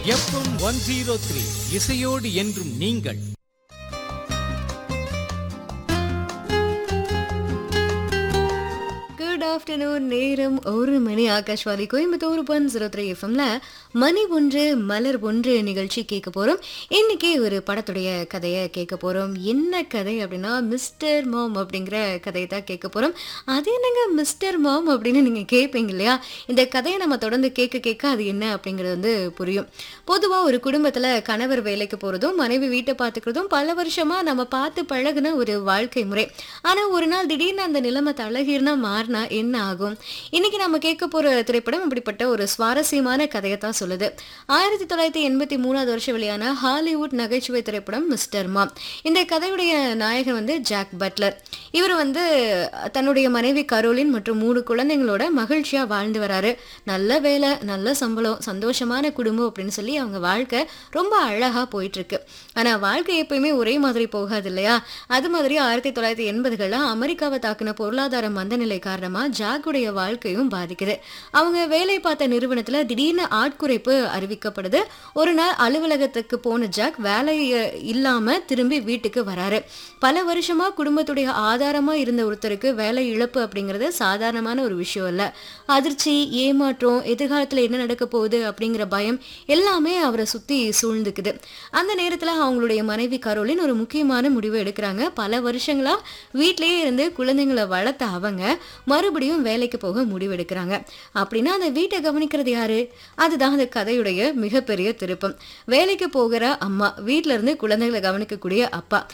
FM one zero three இசையோடு என்றும் நீங்கள் குட் ஆஃப்டர்நூன் நேரம் ஒரு மணி Akashvani Coimbatore one zero three எஃப்எம்ல மணி ஒன்று மலர் ஒன்று நிகழ்ச்சி கேட்க போகிறோம் இன்னைக்கு ஒரு படத்துடைய கதையை கேட்க போகிறோம் என்ன கதை அப்படின்னா மிஸ்டர் மாம் அப்படிங்கிற கதையை தான் கேட்க போகிறோம் அது என்னங்க மிஸ்டர் மாம் அப்படின்னு நீங்கள் கேட்பீங்க இல்லையா இந்த கதையை நம்ம தொடர்ந்து கேட்க கேட்க அது என்ன அப்படிங்கிறது வந்து புரியும் பொதுவாக ஒரு குடும்பத்தில் கணவர் வேலைக்கு போகிறதும் மனைவி வீட்டை பார்த்துக்கிறதும் பல வருஷமாக நம்ம பார்த்து பழகுன ஒரு வாழ்க்கை முறை ஆனால் ஒரு நாள் திடீர்னு அந்த நிலைமை தலகீர்னா மாறினா என்ன ஆகும் இன்னைக்கு நம்ம கேட்க போற திரைப்படம் இப்படிப்பட்ட ஒரு சுவாரஸ்யமான கதையை தான் சொல்லுது ஆயிரத்தி தொள்ளாயிரத்தி எண்பத்தி மூணாவது வருஷம் வெளியான ஹாலிவுட் நகைச்சுவை திரைப்படம் மிஸ்டர் மாம் இந்த கதையுடைய நாயகன் வந்து ஜாக் பட்லர் இவர் வந்து தன்னுடைய மனைவி கரோலின் மற்றும் மூணு குழந்தைங்களோட மகிழ்ச்சியா வாழ்ந்து வராரு நல்ல வேலை நல்ல சம்பளம் சந்தோஷமான குடும்பம் அப்படின்னு சொல்லி அவங்க வாழ்க்கை ரொம்ப அழகா போயிட்டு இருக்கு ஆனா வாழ்க்கை எப்பயுமே ஒரே மாதிரி போகாது இல்லையா அது மாதிரி ஆயிரத்தி தொள்ளாயிரத்தி எண்பதுகளில் அமெரிக்காவை தாக்குன பொருளாதார மந்தநிலை காரணமா ஜாக்குடைய வாழ்க்கையும் பாதிக்குது அவங்க வேலை பார்த்த நிறுவனத்துல திடீர்னு ஆட்குறைப்பு அறிவிக்கப்படுது ஒரு நாள் அலுவலகத்துக்கு போன ஜாக் வேலை அஹ், இல்லாம திரும்பி வீட்டுக்கு வராரு பல வருஷமா குடும்பத்துடைய ஆதாரமா இருந்த ஒருத்தருக்கு வேலை இழப்பு அப்படிங்கிறது சாதாரணமான ஒரு விஷயம் இல்ல அதிர்ச்சி ஏமாற்றம் எதிர்காலத்துல என்ன நடக்க போகுது அப்படிங்கிற பயம் எல்லாமே அவரை சுத்தி சூழ்ந்துக்குது அந்த நேரத்துல அவங்களுடைய மனைவி கரோலின் ஒரு முக்கியமான முடிவு எடுக்கிறாங்க பல வருஷங்களா வீட்டிலேயே இருந்து குழந்தைங்களை வளர்த்த அவங்க மறுபடியும் வேலைக்கு போக முடிவெடுக்கிறாங்க அப்படின்னா அந்த வீட்டை கவனிக்கிறது யாரு அதுதான் அந்த கதையுடைய மிகப்பெரிய திருப்பம் வேலைக்கு போகிற அம்மா வீட்ல இருந்து குழந்தைகளை கவனிக்கக்கூடிய அப்பா